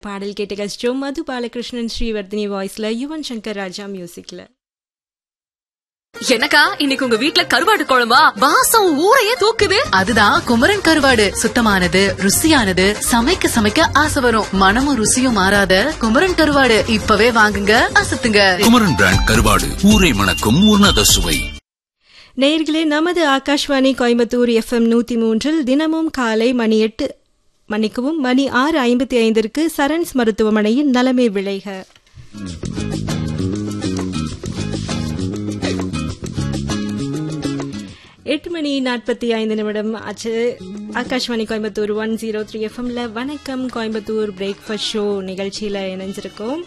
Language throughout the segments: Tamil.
பாடல் கேட்ட கஷ்டம் மது பாலகிருஷ்ணன் ஸ்ரீவர்தினி வாய்ஸ்ல யுவன் சங்கர் ராஜா மியூசிக்ல எனக்கா இன்னைக்கு உங்க வீட்ல கருவாடு குழம்பா வாசம் ஊரையே தூக்குது அதுதான் குமரன் கருவாடு சுத்தமானது ருசியானது சமைக்க சமைக்க ஆசை வரும் மனமும் ருசியும் மாறாத குமரன் கருவாடு இப்பவே வாங்குங்க அசத்துங்க குமரன் பிராண்ட் கருவாடு ஊரை மணக்கும் உன்னத சுவை நேயர்களே நமது ஆகாஷ்வாணி கோயம்புத்தூர் எஃப்எம் நூத்தி மூன்றில் தினமும் காலை மணி எட்டு மணிக்கவும் மணி ஆறு ஐம்பத்தி ஐந்திற்கு சரண்ஸ் மருத்துவமனையின் நலமே விளைக எட்டு மணி நாற்பத்தி ஐந்து நிமிடம் ஆச்சு Akashvani Coimbatore one zero three எஃப்எம்ல வணக்கம் கோயம்புத்தூர் பிரேக்ஃபாஸ்ட் ஷோ நிகழ்ச்சியில இணைஞ்சிருக்கோம்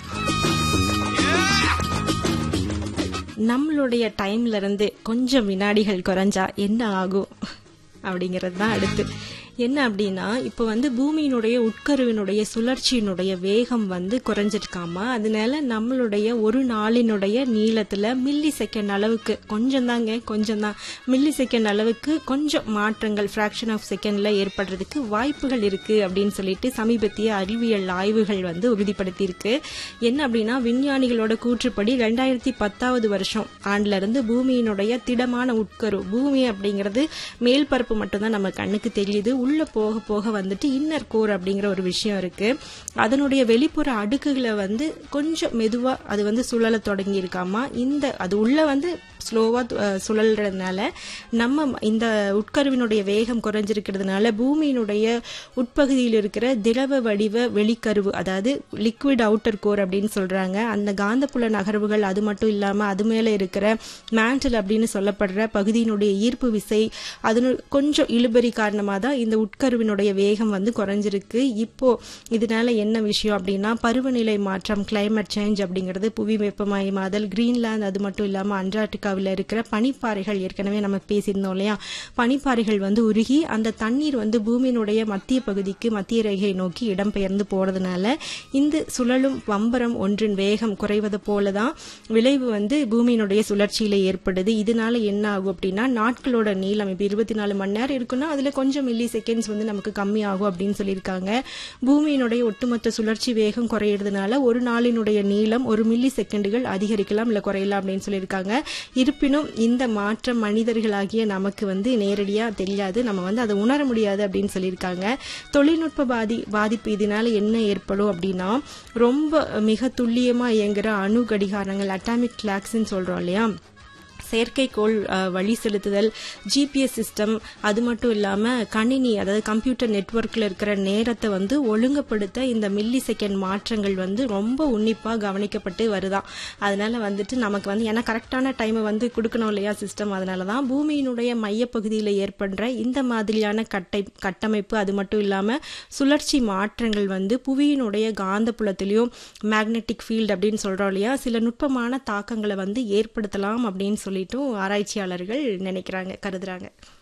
நம்மளுடைய டைம்ல இருந்து கொஞ்சம் வினாடிகள் குறைஞ்சா என்ன ஆகும் அப்படிங்கிறது தான் அடுத்து என்ன அப்படின்னா இப்போ வந்து பூமியினுடைய உட்கருவினுடைய சுழற்சியினுடைய வேகம் வந்து குறைஞ்சிருக்காமா அதனால நம்மளுடைய ஒரு நாளினுடைய நீளத்துல மில்லி செகண்ட் அளவுக்கு கொஞ்சம் தாங்க கொஞ்சம் தான் மில்லி செகண்ட் அளவுக்கு கொஞ்சம் மாற்றங்கள் ஃபிராக்ஷன் ஆஃப் செகண்ட்ல ஏற்படுறதுக்கு வாய்ப்புகள் இருக்கு அப்படின்னு சொல்லிட்டு சமீபத்திய அறிவியல் ஆய்வுகள் வந்து உறுதிப்படுத்தியிருக்கு என்ன அப்படின்னா விஞ்ஞானிகளோட கூற்றுப்படி ரெண்டாயிரத்தி பத்தாவது வருஷம் ஆண்டுல இருந்து பூமியினுடைய திடமான உட்கரு பூமி அப்படிங்கிறது மேல் பரப்பு மட்டும்தான் நம்ம கண்ணுக்கு தெரியுது உள்ள போக போக வந்துட்டு இன்னர் கோர் அப்படிங்கிற ஒரு விஷயம் இருக்கு அதனுடைய வெளிப்புற அடுக்குகளை வந்து கொஞ்சம் மெதுவா அது வந்து சுழல தொடங்கி இருக்காமா இந்த அது உள்ள வந்து ஸ்லோவா சுழல்றதுனால நம்ம இந்த உட்கருவினுடைய வேகம் குறைஞ்சிருக்கிறதுனால பூமியினுடைய உட்பகுதியில் இருக்கிற திரவ வடிவ வெளிக்கருவு அதாவது லிக்விட் அவுட்டர் கோர் அப்படின்னு சொல்றாங்க அந்த காந்தப்புல நகர்வுகள் அது மட்டும் இல்லாம அது மேல இருக்கிற மேண்டல் அப்படின்னு சொல்லப்படுற பகுதியினுடைய ஈர்ப்பு விசை அது கொஞ்சம் இழுபறி காரணமாக தான் இந்த உட்கருவினுடைய வேகம் வந்து குறைஞ்சிருக்கு இப்போ இதனால என்ன விஷயம் அப்படின்னா பருவநிலை மாற்றம் கிளைமேட் சேஞ்ச் அப்படிங்கிறது புவி வெப்பமயமாதல் கிரீன்லாந்து அது மட்டும் இல்லாமல் அண்டார்டிகாவில் இருக்கிற பனிப்பாறைகள் ஏற்கனவே நம்ம பேசியிருந்தோம் இல்லையா பனிப்பாறைகள் வந்து உருகி அந்த தண்ணீர் வந்து பூமியினுடைய மத்திய பகுதிக்கு மத்திய ரேகையை நோக்கி இடம்பெயர்ந்து போறதுனால இந்த சுழலும் வம்பரம் ஒன்றின் வேகம் குறைவது போல தான் விளைவு வந்து பூமியினுடைய சுழற்சியில ஏற்படுது இதனால என்ன ஆகும் அப்படின்னா நாட்களோட நீளம் இப்போ இருபத்தி நாலு மணி நேரம் இருக்குன்னா அதுல கொஞ்சம் மில்லி செகண்ட்ஸ் வந்து நமக்கு கம்மி ஆகும் அப்படின்னு சொல்லியிருக்காங்க பூமியினுடைய ஒட்டுமொத்த சுழற்சி வேகம் குறையிறதுனால ஒரு நாளினுடைய நீளம் ஒரு மில்லி செகண்டுகள் அதிகரிக்கலாம் இல்லை குறையலாம் அப்படின்னு சொல்லியிருக்காங்க இருப்பினும் இந்த மாற்றம் மனிதர்களாகிய நமக்கு வந்து நேரடியா தெரியாது நம்ம வந்து அதை உணர முடியாது அப்படின்னு சொல்லியிருக்காங்க தொழில்நுட்ப பாதி பாதிப்பு இதனால என்ன ஏற்படும் அப்படின்னா ரொம்ப மிக துல்லியமா இயங்குற அணு கடிகாரங்கள் அட்டாமிக் கிளாக்ஸ்ன்னு சொல்றோம் இல்லையா செயற்கைக்கோள் வழி செலுத்துதல் ஜிபிஎஸ் சிஸ்டம் அது மட்டும் இல்லாமல் கணினி அதாவது கம்ப்யூட்டர் நெட்ஒர்க்கில் இருக்கிற நேரத்தை வந்து ஒழுங்குபடுத்த இந்த மில்லி செகண்ட் மாற்றங்கள் வந்து ரொம்ப உன்னிப்பாக கவனிக்கப்பட்டு வருதான் அதனால வந்துட்டு நமக்கு வந்து ஏன்னா கரெக்டான டைமை வந்து கொடுக்கணும் இல்லையா சிஸ்டம் அதனால தான் பூமியினுடைய மையப்பகுதியில் ஏற்படுற இந்த மாதிரியான கட்டை கட்டமைப்பு அது மட்டும் இல்லாமல் சுழற்சி மாற்றங்கள் வந்து புவியினுடைய காந்தப்புலத்திலையும் மேக்னெட்டிக் ஃபீல்டு அப்படின்னு சொல்கிறோம் இல்லையா சில நுட்பமான தாக்கங்களை வந்து ஏற்படுத்தலாம் அப்படின்னு சொல்லி சொல்லிட்டும் ஆராய்ச்சியாளர்கள் நினைக்கிறாங்க கருதுறாங்க